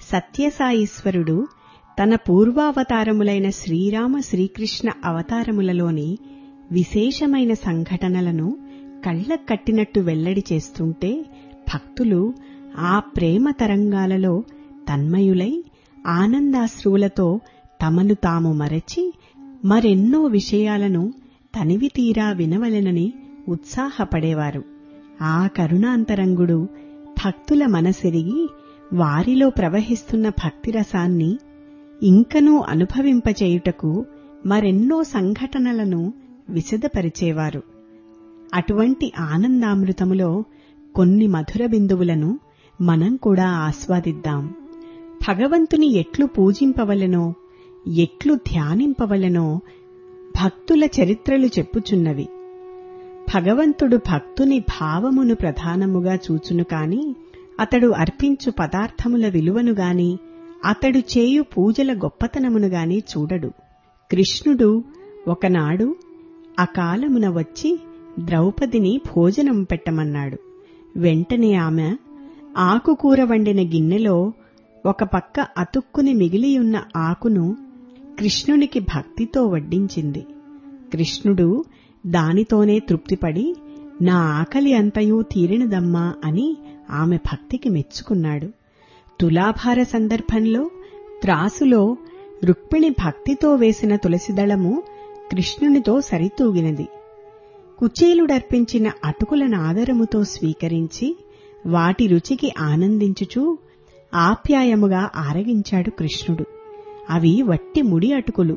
సత్యసాయీశ్వరుడు తన పూర్వావతారములైన శ్రీరామ శ్రీకృష్ణ అవతారములలోని విశేషమైన సంఘటనలను కళ్లక్ కట్టినట్టు వెల్లడి చేస్తుంటే భక్తులు ఆ ప్రేమ తరంగాలలో తన్మయులై ఆనందాశ్రువులతో తమను తాము మరచి మరెన్నో విషయాలను తనివి తీరా వినవలెనని ఉత్సాహపడేవారు ఆ కరుణాంతరంగుడు భక్తుల మనసెరిగి వారిలో ప్రవహిస్తున్న భక్తిరసాన్ని ఇంకనూ అనుభవింపచేయుటకు మరెన్నో సంఘటనలను విశదపరిచేవారు అటువంటి ఆనందామృతములో కొన్ని మధుర బిందువులను మనం కూడా ఆస్వాదిద్దాం భగవంతుని ఎట్లు పూజింపవలెనో ఎట్లు ధ్యానింపవలెనో భక్తుల చరిత్రలు చెప్పుచున్నవి భగవంతుడు భక్తుని భావమును ప్రధానముగా చూచును కాని అతడు అర్పించు పదార్థముల విలువను గాని అతడు చేయు పూజల గొప్పతనమును గాని చూడడు కృష్ణుడు ఒకనాడు అకాలమున వచ్చి ద్రౌపదిని భోజనం పెట్టమన్నాడు వెంటనే ఆమె ఆకుకూర వండిన గిన్నెలో ఒక పక్క అతుక్కుని మిగిలియున్న ఆకును కృష్ణునికి భక్తితో వడ్డించింది కృష్ణుడు దానితోనే తృప్తిపడి నా ఆకలి అంతయూ తీరినదమ్మా అని ఆమె భక్తికి మెచ్చుకున్నాడు తులాభార సందర్భంలో త్రాసులో రుక్మిణి భక్తితో వేసిన తులసిదళము కృష్ణునితో సరితూగినది కుచేలుడర్పించిన అటుకులను ఆదరముతో స్వీకరించి వాటి రుచికి ఆనందించుచూ ఆప్యాయముగా ఆరగించాడు కృష్ణుడు అవి వట్టి ముడి అటుకులు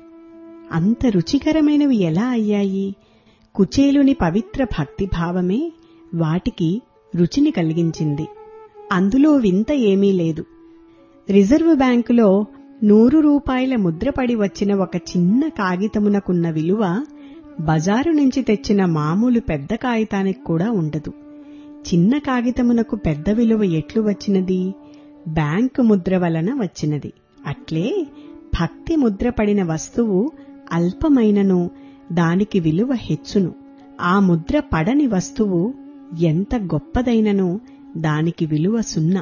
అంత రుచికరమైనవి ఎలా అయ్యాయి కుచేలుని పవిత్ర భక్తిభావమే వాటికి రుచిని కలిగించింది అందులో వింత ఏమీ లేదు రిజర్వ్ బ్యాంకులో నూరు రూపాయల ముద్రపడి వచ్చిన ఒక చిన్న కాగితమునకున్న విలువ బజారు నుంచి తెచ్చిన మామూలు పెద్ద కాగితానికి కూడా ఉండదు చిన్న కాగితమునకు పెద్ద విలువ ఎట్లు వచ్చినది బ్యాంకు ముద్ర వలన వచ్చినది అట్లే భక్తి ముద్ర పడిన వస్తువు అల్పమైనను దానికి విలువ హెచ్చును ఆ ముద్ర పడని వస్తువు ఎంత గొప్పదైనను దానికి విలువ సున్నా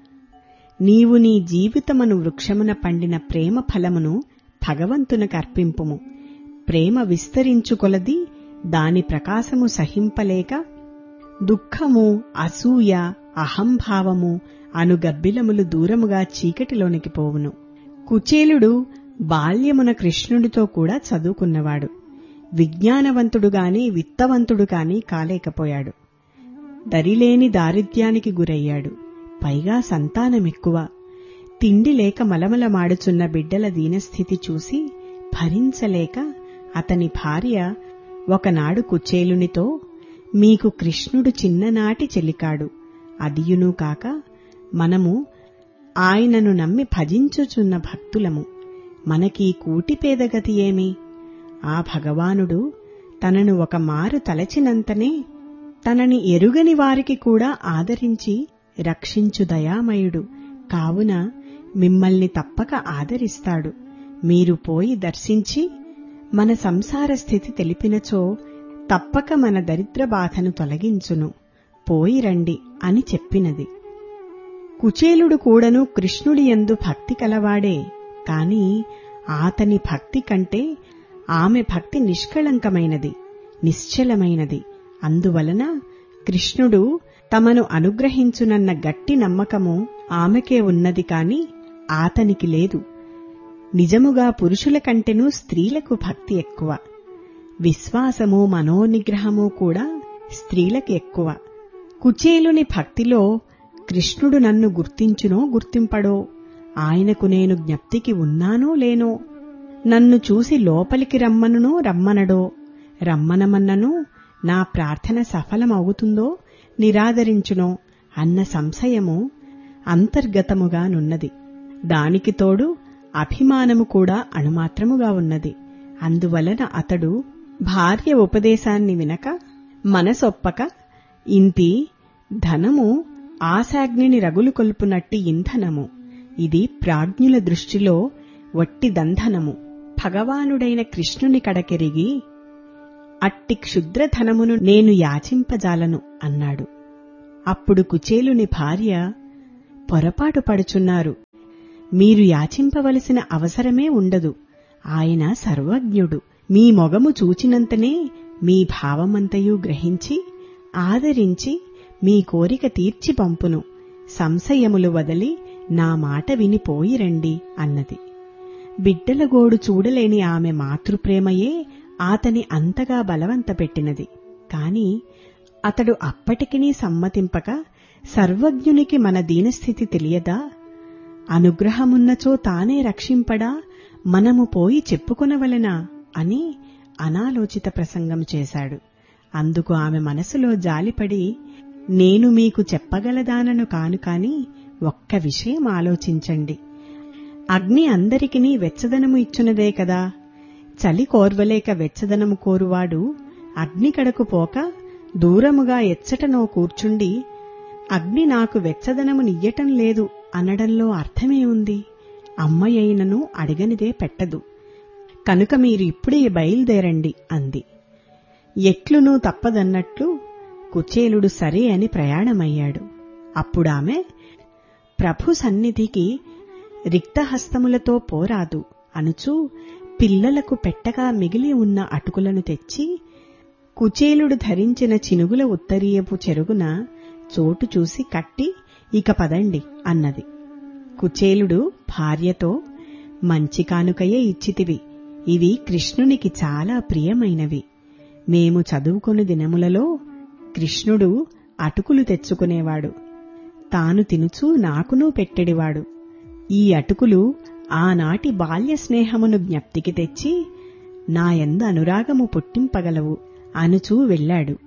నీవు నీ జీవితమును వృక్షమున పండిన ప్రేమ ఫలమును భగవంతునికి అర్పింపుము ప్రేమ విస్తరించుకొలది దాని ప్రకాశము సహింపలేక దుఃఖము అసూయ అహంభావము అను గబ్బిలములు దూరముగా చీకటిలోనికి పోవును కుచేలుడు బాల్యమున కృష్ణుడితో కూడా చదువుకున్నవాడు విజ్ఞానవంతుడు గాని విత్తవంతుడు కాని కాలేకపోయాడు దరిలేని దారిద్ర్యానికి గురయ్యాడు పైగా సంతానమెక్కువ తిండి లేక మలమలమాడుచున్న బిడ్డల దీనస్థితి చూసి భరించలేక అతని భార్య ఒకనాడు కుచేలునితో మీకు కృష్ణుడు చిన్ననాటి చెలికాడు అదియునూ కాక మనము ఆయనను నమ్మి భజించుచున్న భక్తులము మనకీ కూటిపేదగతి ఏమి ఆ భగవానుడు తనను ఒక మారు తలచినంతనే తనని ఎరుగని వారికి కూడా ఆదరించి రక్షించు దయామయుడు కావున మిమ్మల్ని తప్పక ఆదరిస్తాడు మీరు పోయి దర్శించి మన సంసార స్థితి తెలిపినచో తప్పక మన దరిద్ర బాధను తొలగించును పోయి రండి అని చెప్పినది కుచేలుడు కూడను కృష్ణుడి యందు భక్తి కలవాడే కాని ఆతని భక్తి కంటే ఆమె భక్తి నిష్కళంకమైనది నిశ్చలమైనది అందువలన కృష్ణుడు తమను అనుగ్రహించునన్న గట్టి నమ్మకము ఆమెకే ఉన్నది కాని ఆతనికి లేదు నిజముగా పురుషుల కంటెనూ స్త్రీలకు భక్తి ఎక్కువ విశ్వాసము మనోనిగ్రహము కూడా స్త్రీలకు ఎక్కువ కుచేలుని భక్తిలో కృష్ణుడు నన్ను గుర్తించునో గుర్తింపడో ఆయనకు నేను జ్ఞప్తికి ఉన్నానో లేనో నన్ను చూసి లోపలికి రమ్మనునో రమ్మనడో రమ్మనమన్నను నా ప్రార్థన సఫలమవుతుందో నిరాదరించునో అన్న సంశయము అంతర్గతముగానున్నది దానికి తోడు అభిమానము కూడా అణుమాత్రముగా ఉన్నది అందువలన అతడు భార్య ఉపదేశాన్ని వినక మనసొప్పక ఇంతి ధనము ఆశాగ్నిని రగులు కొల్పునట్టి ఇంధనము ఇది ప్రాజ్ఞుల దృష్టిలో వట్టి దంధనము భగవానుడైన కృష్ణుని కడకెరిగి అట్టి క్షుద్రధనమును నేను యాచింపజాలను అన్నాడు అప్పుడు కుచేలుని భార్య పొరపాటు పడుచున్నారు మీరు యాచింపవలసిన అవసరమే ఉండదు ఆయన సర్వజ్ఞుడు మీ మొగము చూచినంతనే మీ భావమంతయు గ్రహించి ఆదరించి మీ కోరిక తీర్చి పంపును సంశయములు వదలి నా మాట వినిపోయి రండి అన్నది బిడ్డల గోడు చూడలేని ఆమె మాతృప్రేమయే అతని అంతగా బలవంతపెట్టినది కాని అతడు అప్పటికినీ సమ్మతింపక సర్వజ్ఞునికి మన దీనస్థితి తెలియదా అనుగ్రహమున్నచో తానే రక్షింపడా మనము పోయి చెప్పుకొనవలెనా అని అనాలోచిత ప్రసంగం చేశాడు అందుకు ఆమె మనసులో జాలిపడి నేను మీకు చెప్పగలదానను కాను కాని ఒక్క విషయం ఆలోచించండి అగ్ని అందరికినీ వెచ్చదనము ఇచ్చునదే కదా చలి కోర్వలేక వెచ్చదనము కోరువాడు అగ్ని కడకు పోక దూరముగా ఎచ్చటనో కూర్చుండి అగ్ని నాకు వెచ్చదనము నియ్యటం లేదు అనడంలో అర్థమే ఉంది అమ్మయైనను అడిగనిదే పెట్టదు కనుక మీరు ఇప్పుడే బయలుదేరండి అంది ఎట్లునూ తప్పదన్నట్లు కుచేలుడు సరే అని ప్రయాణమయ్యాడు అప్పుడామె ప్రభు సన్నిధికి రిక్తహస్తములతో పోరాదు అనుచూ పిల్లలకు పెట్టగా మిగిలి ఉన్న అటుకులను తెచ్చి కుచేలుడు ధరించిన చినుగుల ఉత్తరీయపు చెరుగున చోటు చూసి కట్టి ఇక పదండి అన్నది కుచేలుడు భార్యతో మంచి కానుకయే ఇచ్చితివి ఇవి కృష్ణునికి చాలా ప్రియమైనవి మేము చదువుకొను దినములలో కృష్ణుడు అటుకులు తెచ్చుకునేవాడు తాను తినుచూ నాకునూ పెట్టెడివాడు ఈ అటుకులు ఆనాటి బాల్య స్నేహమును జ్ఞప్తికి తెచ్చి నాయందు అనురాగము పుట్టింపగలవు అనుచూ వెళ్ళాడు